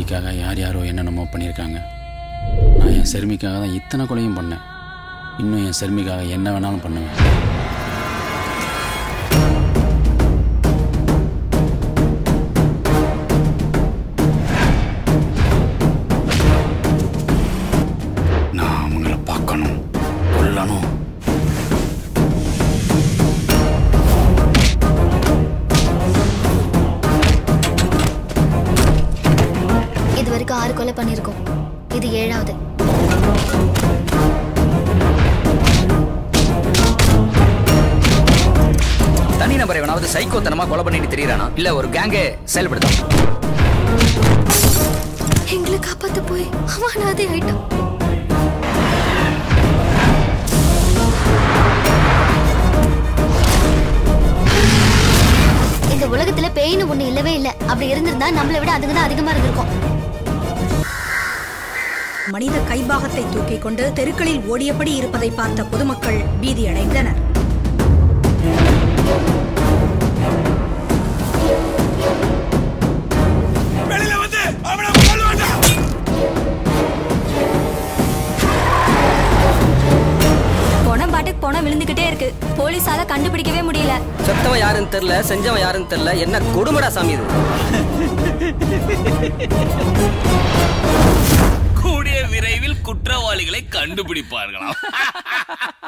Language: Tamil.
செருமிக்காக யார் யாரோ என்னென்னமோ பண்ணியிருக்காங்க நான் என் செருமிக்காக தான் இத்தனை கொலையும் பண்ணேன் இன்னும் என் செருமிக்காக என்ன வேணாலும் பண்ணுவேன் நான் அவங்கள பார்க்கணும் கொல்லணும் இது வரைக்கும் ஆறு கொலை பண்ணியிருக்கோம் இது ஏழாவது தனி நபர் எவனாவது சைக்கோத்தனமா கொலை பண்ணிட்டு தெரியறானா இல்ல ஒரு கேங்கே செயல்படுதா எங்களை காப்பாத்த போய் அவன் அனாதை ஆயிட்டான் இந்த உலகத்துல பேய்னு ஒண்ணு இல்லவே இல்ல அப்படி இருந்திருந்தா நம்மளை விட அதுங்க தான் அதிகமா இருந்திருக்கும் மனித கைபாகத்தை தூக்கிக் கொண்டு தெருக்களில் ஓடியபடி இருப்பதை பார்த்த பொதுமக்கள் பீதியடைந்தனர் வெளியில வந்து அவனை கொல்லுவாண்டா பணம் பாட்டுக்கு பணம் விழுந்துகிட்டே இருக்கு போலீஸால கண்டுபிடிக்கவே முடியல செத்தவன் யாருன்னு தெரியல செஞ்சவன் யாருன்னு தெரியல என்ன கொடுமடா சாமி இது கூடிய விரைவில் குற்றவாளிகளை கண்டுபிடிப்பார்களாம்